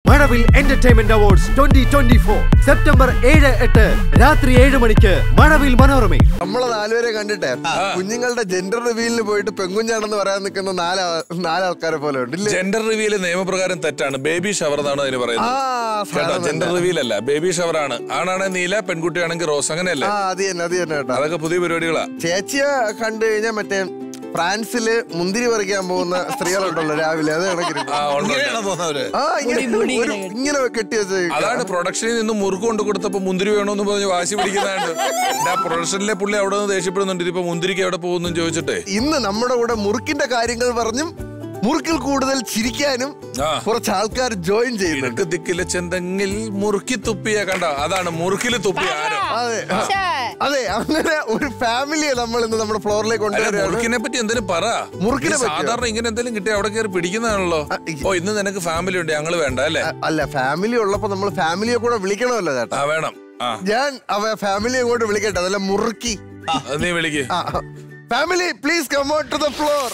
മഴവിൽ entertainment awards twenty twenty four September ഏഴ് എട്ട് രാത്രി ഏഴ് മണിക്ക് മഴവിൽ മനോരമയിൽ നമ്മളെ നാലുപേരെ കണ്ടിട്ടേ കുഞ്ഞുങ്ങളുടെ ജെൻഡർ റിവീലിന് പോയിട്ട് പെങ്കുഞ്ഞാണെന്ന് പറയാൻ നിൽക്കുന്ന നാല് നാലാൾക്കാരെ പോലെ ഉണ്ട് ഇല്ലേ ജെൻഡർ റിവീൽ നിയമപ്രകാരം തെറ്റാണ് ബേബി ഷവർ എന്നാണ് അതിന് ആ പറയുന്നത് കേട്ടോ സാധനം ജെൻഡർ തന്നെ. റിവീൽ അല്ല ബേബി ഷവർ ആണ് ആണാണെങ്കിൽ നീല പെൺകുട്ടിയാണെങ്കിൽ റോസ് അങ്ങനെയല്ലേ ആ അത് തന്നെ അത് തന്നെ കേട്ടോ അതൊക്കെ പുതിയ പരിപാടികളാ ചേച്ചിയെ കണ്ടു കഴിഞ്ഞാൽ മറ്റേ ഫ്രാൻസില് മുന്തിരി പറിക്കാൻ പോകുന്ന സ്ത്രീകളുണ്ടല്ലോ രാവിലെ അത് കണക്കിരിക്കും ആ ഉണ്ട്, ഉണ്ട്. ഇങ്ങനെയാണോ തോന്നുന്നവര് ആ ഇങ്ങനെ ഒരു- ഇങ്ങനെ കെട്ടി വെച്ച് അതാണ് പ്രൊഡക്ഷനിൽ നിന്ന് മുറുക്ക് കൊണ്ട് കൊടുത്തപ്പോ മുന്തിരി വേണമെന്ന് പറഞ്ഞ് വാശി പിടിക്കുന്നതായിട്ട് ആ പ്രൊഡക്ഷനിലെ പുള്ളി അവിടെ നിന്ന് ദേഷ്യപ്പെടുന്നുണ്ട് ഇതിപ്പോ മുന്തിരിക്ക് എവിടെ പോകുന്നു ചോദിച്ചിട്ടേ ഇന്ന് നമ്മുടെ കൂടെ മുറുക്കിന്റെ കാര്യങ്ങൾ പറഞ്ഞും മുറുക്കിൽ കൂടുതൽ ചിരിക്കാനും ആ. കുറച്ച് ആൾക്കാർ ജോയിൻ ചെയ്യുന്നുണ്ട് ഇടക്ക് ദിക്കിലെ ചെന്തെങ്കിൽ മുറുക്കി തുപ്പിയ കണ്ട അതാണ് മുറുക്കില് തുപ്പിയ ആരോ അതെ അതെ അങ്ങനെ ഒരു ഫാമിലിയെ നമ്മൾ ഇന്ന് നമ്മുടെ ഫ്ലോറിലേക്ക് അല്ല കൊണ്ടുവരികയാണ് മുറുക്കിനെ പറ്റി എന്തെങ്കിലും പറ മുറുക്കിനെ നീ പറ്റിയോ? സാധാരണ ഇങ്ങനെ എന്തെങ്കിലും കിട്ടിയ അവിടെ കയറി പിടിക്കുന്നതാണല്ലോ ആ, ഈ- ഓ ഇന്ന് നിനക്ക് ഫാമിലി ഉണ്ട് ഞങ്ങള് വേണ്ട അല്ലേ അ- അല്ല ഫാമിലി ഉള്ളപ്പോ നമ്മൾ ഫാമിലിയെ കൂടെ വിളിക്കണമല്ലോ ചേട്ടാ ആ വേണം ആ ഞാൻ അവ ഫാമിലിയെ കൂടെ വിളിക്കട്ടെ അതല്ല മുറുക്കി അത് നീ വിളിക്ക് family please come out to the floor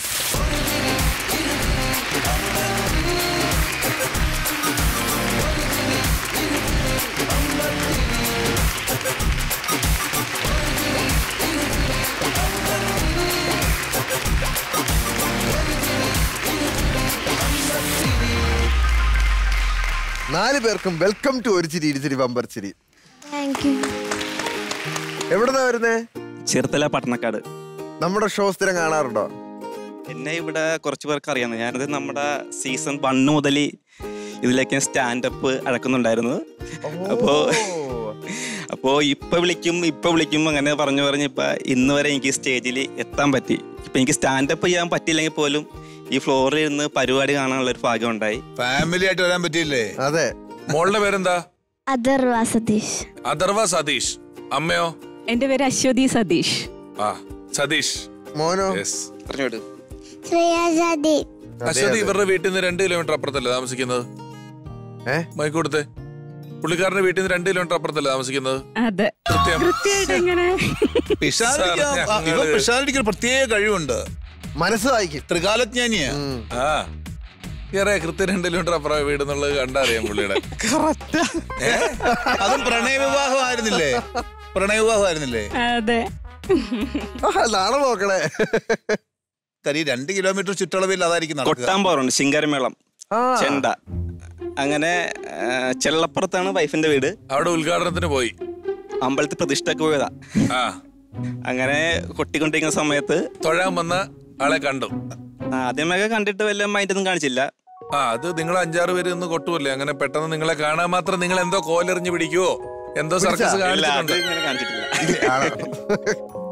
നാല് പേർക്കും വെൽക്കം ടു ഒരു ചിരി ഇരുചിരി ബമ്പർ ചിരി താങ്ക് യു എവിടുന്നാ വരുന്നേ ചെറുത്തല പട്ടണക്കാട് നമ്മുടെ ഷോ സ്ഥിരം കാണാറുണ്ടോ എന്നെ ഇവിടെ കുറച്ച് പേർക്ക് അറിയാം ഞാനത് നമ്മുടെ സീസൺ വണ്ണ് മുതൽ ഇതിലേക്ക് സ്റ്റാൻഡപ്പ് അഴക്കുന്നുണ്ടായിരുന്നു അപ്പോ അപ്പോ ഇപ്പൊ വിളിക്കും ഇപ്പൊ വിളിക്കും അങ്ങനെ പറഞ്ഞു പറഞ്ഞ് ഇപ്പൊ ഇന്ന് വരെ എനിക്ക് സ്റ്റേജിൽ എത്താൻ പറ്റി ഇപ്പൊ എനിക്ക് സ്റ്റാൻഡപ്പ് ചെയ്യാൻ പറ്റിയില്ലെങ്കിൽ പോലും ഈ ഫ്ലോറിൽ ഇരുന്ന് പരിപാടി കാണാനുള്ള ഒരു ഭാഗ്യം ഉണ്ടായി ഫാമിലി ആയിട്ട് വരാൻ പറ്റിയില്ലേ അതെ മോളുടെ പേരെന്താ അഥർവ സതീഷ് അഥർവ സതീഷ് അമ്മയോ എന്റെ പേര് അശ്വതി സതീഷ് ആ സതീഷ് മോനോ യെസ് പറഞ്ഞോട് ശ്രേയ സതി അശ്വതി ഇവരുടെ വീട്ടിൽ നിന്ന് രണ്ട് കിലോമീറ്റർ അപ്പുറത്തല്ലേ താമസിക്കുന്നത് ഏ? മൈക്കൂടത്തെ പുള്ളിക്കാരന്റെ വീട്ടിൽ നിന്ന് രണ്ട് കിലോമീറ്റർ അപ്പുറത്തല്ലേ താമസിക്കുന്നത് അതെ കൃത്യം കൃത്യമായിട്ട് എങ്ങനെ പിഷാരടിക്ക് സാർ, ആ, ഇവ ഞങ്ങള് പിഷാരടിക്ക് ഒരു പ്രത്യേക കഴിവുണ്ട് മനസ്സ് വായിക്കും ത്രികാലജ്ഞാനിയാ ഉം. ആ ഏറെ കൃത്യം രണ്ട് കിലോമീറ്റർ അപ്പുറം വീട് എന്നുള്ളത് കണ്ടറിയാം പുള്ളിയുടെ ഏ? അതും പ്രണയ വിവാഹം ആയിരുന്നില്ലേ പ്രണയ വിവാഹം ആയിരുന്നില്ലേ അതെ ആ, നാളെ നോക്കണേ തരി രണ്ട് കിലോമീറ്റർ ചുറ്റളവിൽ അതായിരിക്കും നടക്കുക കൊട്ടാൻ പോറുണ്ട് ശിങ്കാരമേളം ആ ചെണ്ട അങ്ങനെ ആ, ചെള്ളപ്പുറത്താണ് വൈഫിന്റെ വീട് അവിടെ ഉദ്ഘാടനത്തിന് പോയി അമ്പലത്തിൽ പ്രതിഷ്ഠക്ക് പോയതാ ആ അങ്ങനെ കൊട്ടിക്കൊണ്ടിരിക്കുന്ന സമയത്ത് തൊഴാൻ വന്ന ആളെ കണ്ടു ആദ്യമൊക്കെ കണ്ടിട്ട് വല്ല മൈൻഡൊന്നും കാണിച്ചില്ല ആ അത് നിങ്ങൾ അഞ്ചാറ് പേര് ഒന്ന് കൊട്ടുമല്ലേ അങ്ങനെ പെട്ടെന്ന് നിങ്ങളെ കാണാൻ മാത്രം നിങ്ങൾ എന്തോ കോലെറിഞ്ഞ് പിടിക്കുവോ എന്തോ സർക്കസ് ഇല്ല, അത് കാണിച്ചിട്ടുണ്ട് ഇങ്ങനെ കാണിച്ചിട്ടില്ല ആണോ?